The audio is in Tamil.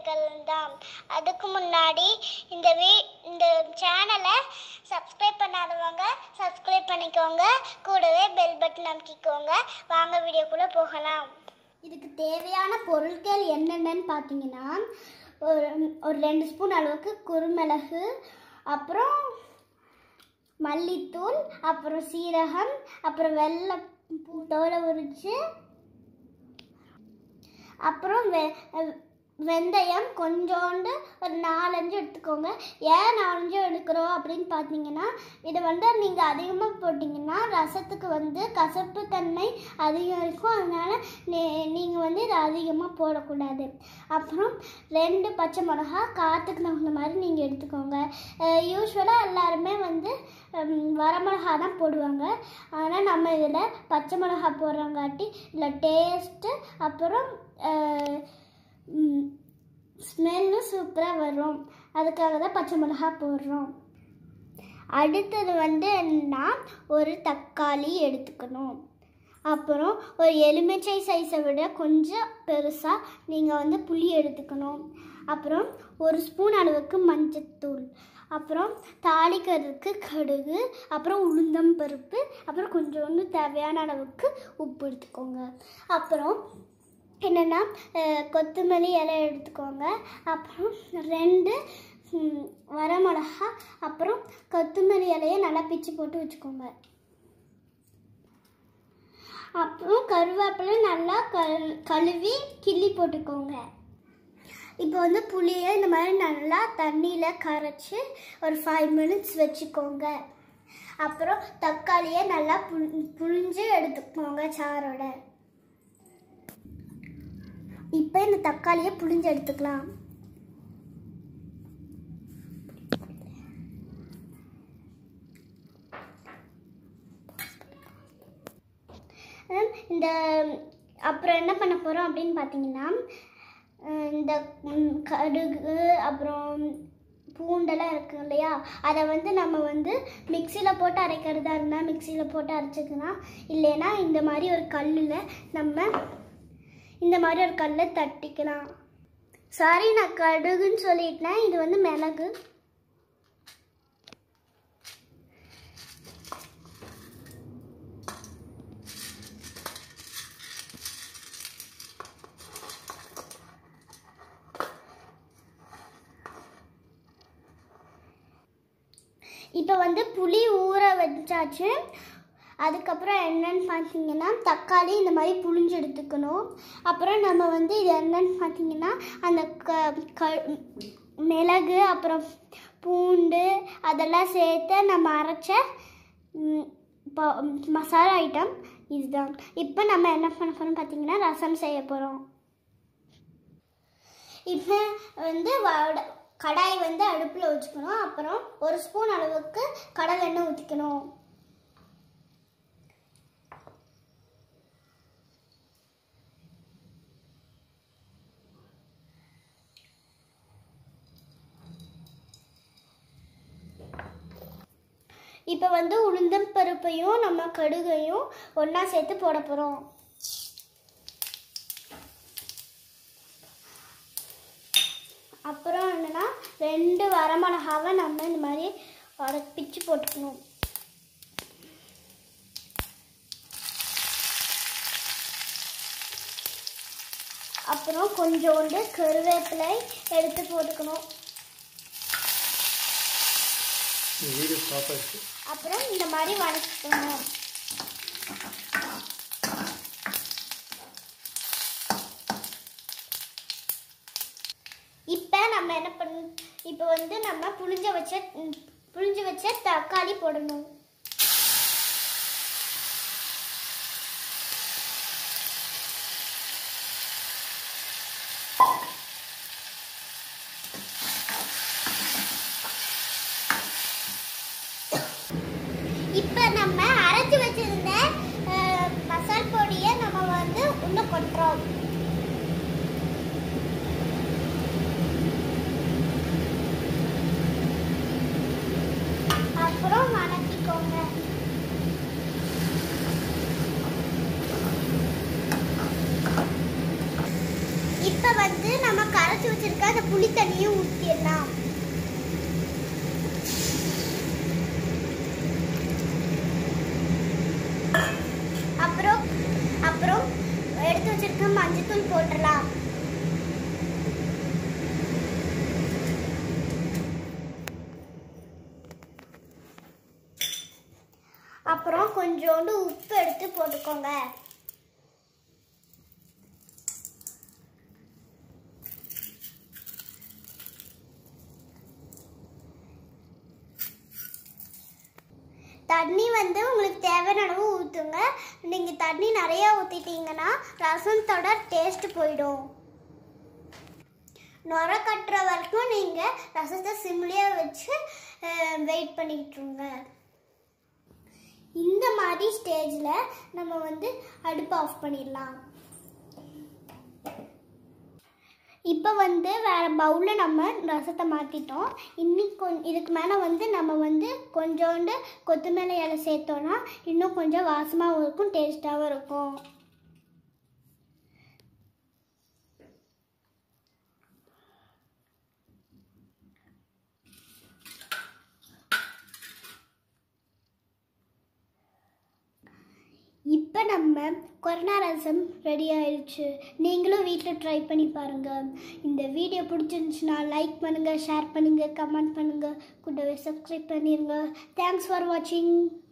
சேர்க்கறது தான் அதுக்கு முன்னாடி இந்த வீ இந்த சேனலை சப்ஸ்கிரைப் பண்ணாதவங்க சப்ஸ்கிரைப் பண்ணிக்கோங்க கூடவே பெல் பட்டன் அமைக்கிக்கோங்க வாங்க வீடியோக்குள்ளே போகலாம் இதுக்கு தேவையான பொருட்கள் என்னென்னன்னு பார்த்தீங்கன்னா ஒரு ஒரு ரெண்டு ஸ்பூன் அளவுக்கு குருமிளகு அப்புறம் மல்லித்தூள் அப்புறம் சீரகம் அப்புறம் வெள்ளை தோலை உரிச்சு அப்புறம் வெ வெந்தயம் கொஞ்சோண்டு ஒரு நாலஞ்சு எடுத்துக்கோங்க ஏன் நாலஞ்சு எடுக்கிறோம் அப்படின்னு பார்த்தீங்கன்னா இதை வந்து நீங்கள் அதிகமாக போட்டிங்கன்னா ரசத்துக்கு வந்து கசப்பு தன்மை அதிகம் இருக்கும் அதனால் நீங்கள் வந்து இதை அதிகமாக போடக்கூடாது அப்புறம் ரெண்டு பச்சை மிளகா காற்றுக்கு தகுந்த மாதிரி நீங்கள் எடுத்துக்கோங்க யூஸ்வலாக எல்லாருமே வந்து ஹம், வரமிளகா தான் போடுவாங்க ஆனால் நம்ம இதில் பச்சை மிளகா போடுறங்காட்டி இதில் டேஸ்ட்டு அப்புறம் ஸ்மெல்லு சூப்பராக வரும் அதுக்காக தான் பச்சை மிளகா போடுறோம் அடுத்தது வந்து என்னன்னா ஒரு தக்காளி எடுத்துக்கணும் அப்புறம் ஒரு எலுமிச்சை சைஸை விட கொஞ்சம் பெருசாக நீங்கள் வந்து புளி எடுத்துக்கணும் அப்புறம் ஒரு ஸ்பூன் அளவுக்கு மஞ்சத்தூள் அப்புறம் தாளிக்கிறதுக்கு கடுகு அப்புறம் உளுந்தம் பருப்பு அப்புறம் கொஞ்சோண்டு தேவையான அளவுக்கு உப்பு எடுத்துக்கோங்க அப்புறம் என்னென்னா கொத்தமல்லி இலை எடுத்துக்கோங்க அப்புறம் ரெண்டு ம், வரமிளகா அப்புறம் கொத்தமல்லி இலையை நல்லா பிச்சு போட்டு வச்சுக்கோங்க அப்புறம் கருவேப்பிலை நல்லா கழு கழுவி கிள்ளி போட்டுக்கோங்க இப்போ வந்து புளியை இந்த மாதிரி நல்லா தண்ணியில் கரைச்சி ஒரு ஃபைவ் மினிட்ஸ் வச்சுக்கோங்க அப்புறம் தக்காளியை நல்லா புளி புளிஞ்சு எடுத்துக்கோங்க சாரோட இப்போ இந்த தக்காளியை புளிஞ்சு எடுத்துக்கலாம் ஹம், இந்த அப்புறம் என்ன பண்ண போகிறோம் அப்படின்னு பார்த்தீங்கன்னா அஹ், இந்த ம், கடுகு அப்புறம் பூண்டெல்லாம் இருக்கு இல்லையா அதை வந்து நம்ம வந்து மிக்சியில் போட்டு அரைக்கிறதா இருந்தால் மிக்சியில் போட்டு அரைச்சிக்கலாம் இல்லைன்னா இந்த மாதிரி ஒரு கல்லில் நம்ம இந்த மாதிரி ஒரு கல்லை தட்டிக்கலாம் சாரி நான் கடுகுன்னு சொல்லிட்டேன் இது வந்து மிளகு இப்போ வந்து புளி ஊற வச்சாச்சு அதுக்கப்புறம் என்னன்னு பார்த்தீங்கன்னா தக்காளி இந்த மாதிரி புளிஞ்சு எடுத்துக்கணும் அப்புறம் நம்ம வந்து இது என்னன்னு பார்த்தீங்கன்னா அந்த க க மிளகு அப்புறம் பூண்டு அதெல்லாம் சேர்த்து நம்ம அரைச்ச ம், ப- மசாலா ஐட்டம் இதுதான் இப்போ நம்ம என்ன பண்ண போகிறோம் பார்த்தீங்கன்னா ரசம் செய்ய போகிறோம் இப்போ வந்து வட கடாய் வந்து அடுப்பில் வச்சுக்கணும் அப்புறம் ஒரு ஸ்பூன் அளவுக்கு கடல் எண்ணெய் ஊற்றிக்கணும் இப்போ வந்து உளுந்தம் பருப்பையும் நம்ம கடுகையும் ஒன்றா சேர்த்து போட போகிறோம் அப்புறம் என்னன்னா ரெண்டு வரமிளகாவை நம்ம இந்த மாதிரி உட- பிச்சு போட்டுக்கணும் அப்புறம் கொஞ்சோண்டு கருவேப்பிலை எடுத்து போட்டுக்கணும் வீடியோ ஸ்டாப் ஆயிடுச்சு அப்புறம் இந்த மாதிரி வதக்கிக்கணும் இப்போ நம்ம என்ன பண்ண இப்போ வந்து நம்ம புளிஞ்ச வச்ச ம், புளிஞ்சு வச்ச தக்காளி போடணும் இப்போ நம்ம அரைச்சு வச்சிருந்த அஹ், மசால் பொடியை நம்ம வந்து உள்ள கொட்டுறோம் அப்புறம் வணக்கிக்கோங்க இப்போ வந்து நம்ம கரைச்சி வச்சிருக்க அந்த புளி தண்ணியும் ஊற்றிடலாம் அப்புறம் அப்புறம் எடுத்து வச்சிருக்க மஞ்சத்தூள் போட்டுடலாம் அப்புறம் கொஞ்சோண்டு உப்பு எடுத்து போட்டுக்கோங்க தண்ணி வந்து உங்களுக்கு தேவையான அளவு ஊற்றுங்க நீங்கள் தண்ணி நிறையா ஊற்றிட்டீங்கன்னா ரசத்தோட டேஸ்ட் போயிடும் நுர கட்டுற வரைக்கும் நீங்கள் ரசத்தை சிம்லியே வச்சு வெயிட் பண்ணிக்கிட்டுருங்க இந்த மாதிரி ஸ்டேஜில் நம்ம வந்து அடுப்பு ஆஃப் பண்ணிடலாம் இப்போ வந்து வேறு பவுலில் நம்ம ரசத்தை மாற்றிட்டோம் இன்னி கொஞ் இதுக்கு மேலே வந்து நம்ம வந்து கொஞ்சோண்டு கொத்தமல்லி இலை சேர்த்தோன்னா இன்னும் கொஞ்சம் வாசமாகவும் இருக்கும் டேஸ்ட்டாகவும் இருக்கும் இப்போ நம்ம கொரோனா ரசம் ரெடி ஆயிடுச்சு நீங்களும் வீட்டில் ட்ரை பண்ணி பாருங்கள் இந்த வீடியோ பிடிச்சிருந்துச்சுன்னா லைக் பண்ணுங்கள் ஷேர் பண்ணுங்கள் கமெண்ட் பண்ணுங்கள் கூடவே சப்ஸ்கிரைப் பண்ணிடுங்க தேங்க்ஸ் ஃபார் வாட்சிங்